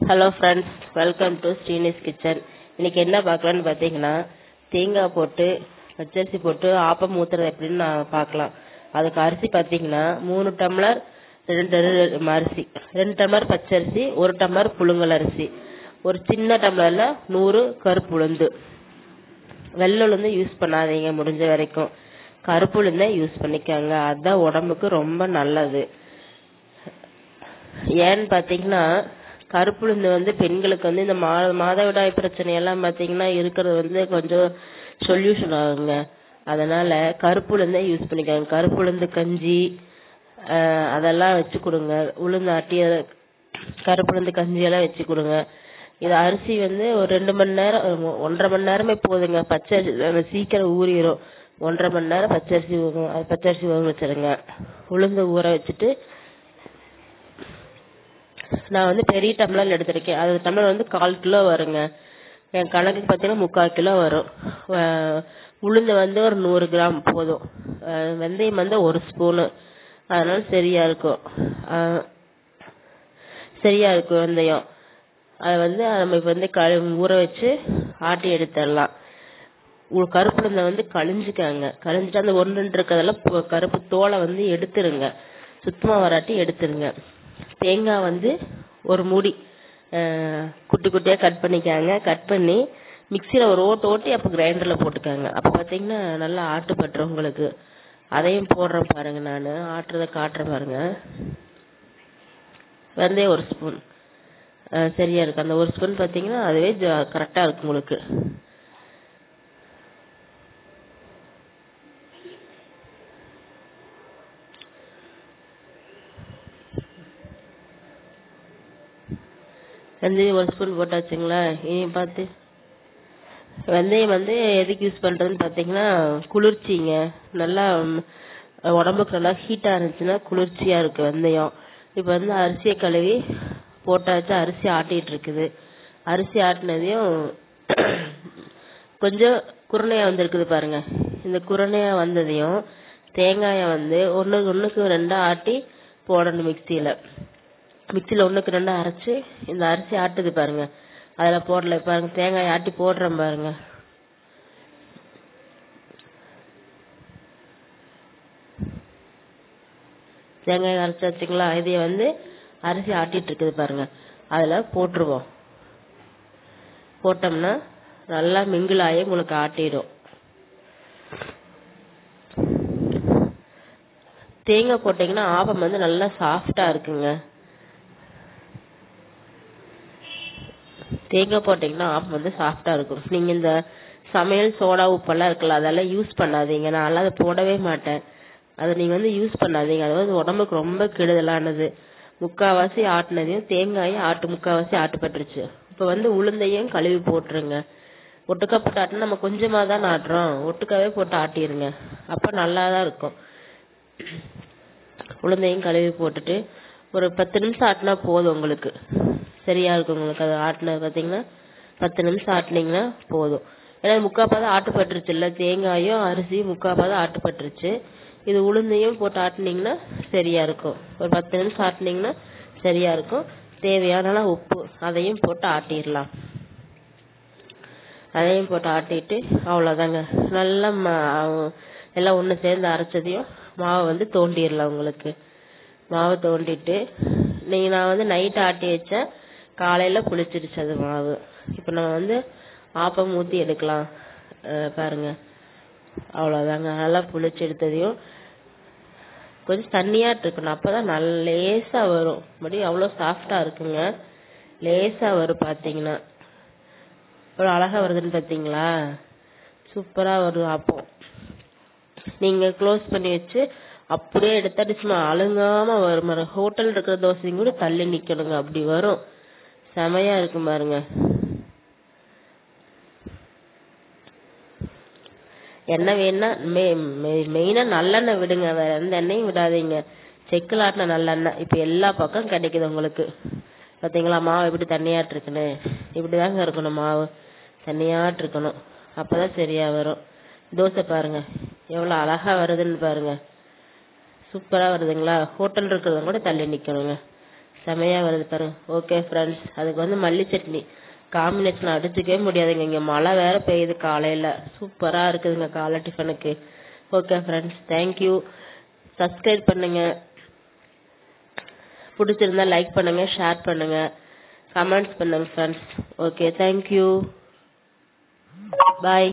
hello friends welcome to Srini's kitchen இன்னைக்கு என்ன பார்க்கலான்னு பார்த்தீங்கன்னா தேங்காய் போட்டு பச்சரிசி போட்டு ஆப்பம் ஊத்துறது எப்படின்னு நான் பார்க்கலாம் அதுக்கு அரிசி பார்த்தீங்கன்னா மூணு டம்ளர் ரெண்டு ரெண்டு அரிசி ரெண்டு டம்ளர் பச்சரிசி ஒரு டம்ளர் புழுங்கல் அரிசி ஒரு சின்ன டம்ளர்ல நூறு கருப்பு உளுந்து வெள்ளை உளுந்து யூஸ் பண்ணாதீங்க முடிஞ்ச வரைக்கும் கருப்பு உளுந்தை யூஸ் பண்ணிக்கோங்க அதுதான் உடம்புக்கு ரொம்ப நல்லது ஏன்னு பாத்தீங்கன்னா கருப்புளுந்து வந்து பெண்களுக்கு வந்து இந்த மா மாதவிடாய் பிரச்சனை எல்லாம் பாத்தீங்கன்னா இருக்கிறது வந்து கொஞ்சம் சொல்யூஷன் ஆகுங்க அதனால கருப்புளுந்தை யூஸ் பண்ணிக்கோங்க கருப்புளுந்து கஞ்சி ஆஹ் அதெல்லாம் வச்சு கொடுங்க உளுந்து ஆட்டி கருப்புளுந்து கஞ்சி எல்லாம் வச்சு கொடுங்க இது அரிசி வந்து ஒரு ரெண்டு மணி நேரம் ஒன்றரை மணி நேரமே போதுங்க பச்சை அரிசி சீக்கிரம் ஊறிடும் ஒன்றரை மணி நேரம் பச்சரிசி ஊறும் அது பச்சரிசி ஊற வச்சிருங்க உளுந்து ஊற வச்சுட்டு நான் வந்து பெரிய டம்ளர் எடுத்திருக்கேன் அது டம்ளர் வந்து கால் கிலோ வருங்க என் கணக்குக்கு பார்த்தீங்கன்னா முக்கால் கிலோ வரும் அஹ் உளுந்து வந்து ஒரு நூறு கிராம் போதும் அஹ் வெந்தயம் வந்து ஒரு ஸ்பூனு அதனால சரியா இருக்கும் அஹ் சரியா இருக்கும் வெந்தயம் அது வந்து நம்ம இப்போ வந்து க ஊற வச்சு ஆட்டி எடுத்துடலாம் கருப்புளுந்தை வந்து கழிஞ்சுக்காங்க கழிஞ்சிட்டு அந்த ஒன்று ரெண்டு இருக்கிறதெல்லாம் கருப்பு தோலை வந்து எடுத்துருங்க சுத்தமா வராட்டி எடுத்துருங்க தேங்காய் வந்து ஒரு மூடி குட்டி குட்டியா கட் பண்ணிக்காங்க கட் பண்ணி மிக்சியில ஒரு ஓட்டு ஓட்டி அப்போ கிரைண்டர்ல போட்டுக்காங்க அப்போ பார்த்தீங்கன்னா நல்லா ஆட்டுப்பட்டுரும் உங்களுக்கு அதையும் போடுறேன் பாருங்க நான் ஆட்டுறத காட்டுறேன் பாருங்க வெந்தயம் ஒரு ஸ்பூன் சரியா இருக்கு அந்த ஒரு ஸ்பூன் பார்த்தீங்கன்னா அதுவே கரெக்டா இருக்கு உங்களுக்கு வெந்தயம் ஒரு ஸ்பூன் போட்டாச்சுங்களா இனி பார்த்து வெந்தயம் வந்து எதுக்கு யூஸ் பண்றதுன்னு பார்த்தீங்கன்னா குளிர்ச்சிங்க நல்லா உடம்புக்கு நல்லா ஹீட்டாக இருந்துச்சுன்னா குளிர்ச்சியா இருக்கு வெந்தயம் இப்போ வந்து அரிசியை கழுவி போட்டாச்சு அரிசி ஆட்டிட்டு இருக்குது அரிசி ஆட்டினதையும் கொஞ்சம் குருணையா வந்திருக்குது பாருங்க இந்த குருணையா வந்ததையும் தேங்காயை வந்து ஒன்றுக்கு ஒன்றுக்கு ரெண்டா ஆட்டி போடணும் மிக்சியில மிக்சியில ஒண்ணுக்கு ரெண்டா அரைச்சு இந்த அரிசி ஆட்டுது பாருங்க அதுல போடல பாருங்க தேங்காய் ஆட்டி போடுறேன் பாருங்க தேங்காய் அரைச்சு வச்சுங்களா இதைய வந்து அரிசி ஆட்டிட்டு இருக்குது பாருங்க அதுல போட்டுருவோம் போட்டோம்னா நல்லா மிங்கிள் ஆகி உங்களுக்கு ஆட்டிடும் தேங்காய் போட்டீங்கன்னா ஆப்பம் வந்து நல்லா சாஃப்டா இருக்குங்க தேங்காய் போட்டீங்கன்னா ஆப்பம் வந்து சாஃப்டா இருக்கும் நீங்க இந்த சமையல் சோடா உப்பெல்லாம் இருக்குல்ல அதெல்லாம் யூஸ் பண்ணாதீங்க நான் அதை போடவே மாட்டேன் அதை நீங்க வந்து யூஸ் பண்ணாதீங்க அது வந்து உடம்புக்கு ரொம்ப கெடுதலானது முக்காவாசி ஆட்டினதையும் தேங்காயும் ஆட்டு முக்காவாசி ஆட்டுப்பட்டுருச்சு இப்ப வந்து உளுந்தையும் கழுவி போட்டுருங்க ஒட்டுக்கா போட்டு ஆட்டினா நம்ம கொஞ்சமா தான் ஆட்டுறோம் ஒட்டுக்காவே போட்டு ஆட்டிருங்க அப்ப நல்லா தான் இருக்கும் உளுந்தையும் கழுவி போட்டுட்டு ஒரு பத்து நிமிஷம் ஆட்டினா போதும் உங்களுக்கு சரியா இருக்கும் உங்களுக்கு அது ஆட்டினது பார்த்தீங்கன்னா பத்து நிமிஷம் ஆட்டினீங்கன்னா போதும் ஏன்னா முக்கா பாதம் ஆட்டுப்பட்டுருச்சு இல்ல தேங்காயும் அரிசியும் முக்கா பாதம் ஆட்டுப்பட்டுருச்சு இது உளுந்தையும் போட்டு ஆட்டினீங்கன்னா சரியா இருக்கும் ஒரு பத்து நிமிஷம் ஆட்டினீங்கன்னா சரியா இருக்கும் தேவையான உப்பு அதையும் போட்டு ஆட்டிடலாம் அதையும் போட்டு ஆட்டிட்டு அவ்வளவுதாங்க நல்லா எல்லாம் ஒண்ணு சேர்ந்து அரைச்சதையும் மாவை வந்து தோண்டிடலாம் உங்களுக்கு மாவு தோண்டிட்டு நீங்க நான் வந்து நைட் ஆட்டி வச்சேன் காலையில புளிச்சிருச்சு அது மாவு இப்ப நம்ம வந்து ஆப்பம் ஊத்தி எடுக்கலாம் பாருங்க அவ்வளவுதாங்க நல்லா புளிச்சு எடுத்ததையும் கொஞ்சம் தண்ணியாட்டு இருக்கணும் அப்பதான் நல்ல லேசா வரும் மறுபடியும் அவ்வளவு சாஃப்டா இருக்குங்க லேசா வரும் பாத்தீங்கன்னா எவ்வளவு அழகா வருதுன்னு பாத்தீங்களா சூப்பரா வரும் ஆப்பம் நீங்க க்ளோஸ் பண்ணி வச்சு அப்படியே எடுத்தா சும்மா அழுங்காம வரும் ஹோட்டல் இருக்கிற தோசையும் கூட தள்ளி நிக்கணுங்க அப்படி வரும் செமையா இருக்கும் பாருங்க எண்ணெய் வேணா மெயினா நல்லெண்ணெய் விடுங்க வேற எந்த எண்ணெயும் விடாதீங்க செக்குல ஆட்டின நல்லெண்ணெய் இப்ப எல்லா பக்கம் கிடைக்குது உங்களுக்கு பாத்தீங்களா மாவு எப்படி தண்ணியாட்டு இருக்குன்னு இப்படிதாங்க இருக்கணும் மாவு தண்ணியாட்டு இருக்கணும் அப்பதான் சரியா வரும் தோசை பாருங்க எவ்வளவு அழகா வருதுன்னு பாருங்க சூப்பரா வருதுங்களா ஹோட்டல் இருக்கிறத கூட தள்ளி நிக்கணுங்க செமையா வருது பாருங்க ஓகே ஃப்ரெண்ட்ஸ் அதுக்கு வந்து மல்லி சட்னி காம்பினேஷன் அடிச்சுக்கவே முடியாதுங்க இங்க மழை வேற பெய்யுது காலையில சூப்பரா இருக்குதுங்க காலை டிஃபனுக்கு ஓகே ஃப்ரெண்ட்ஸ் தேங்க்யூ சப்ஸ்கிரைப் பண்ணுங்க பிடிச்சிருந்தா லைக் பண்ணுங்க ஷேர் பண்ணுங்க கமெண்ட்ஸ் பண்ணுங்க ஃப்ரெண்ட்ஸ் ஓகே தேங்க்யூ பாய்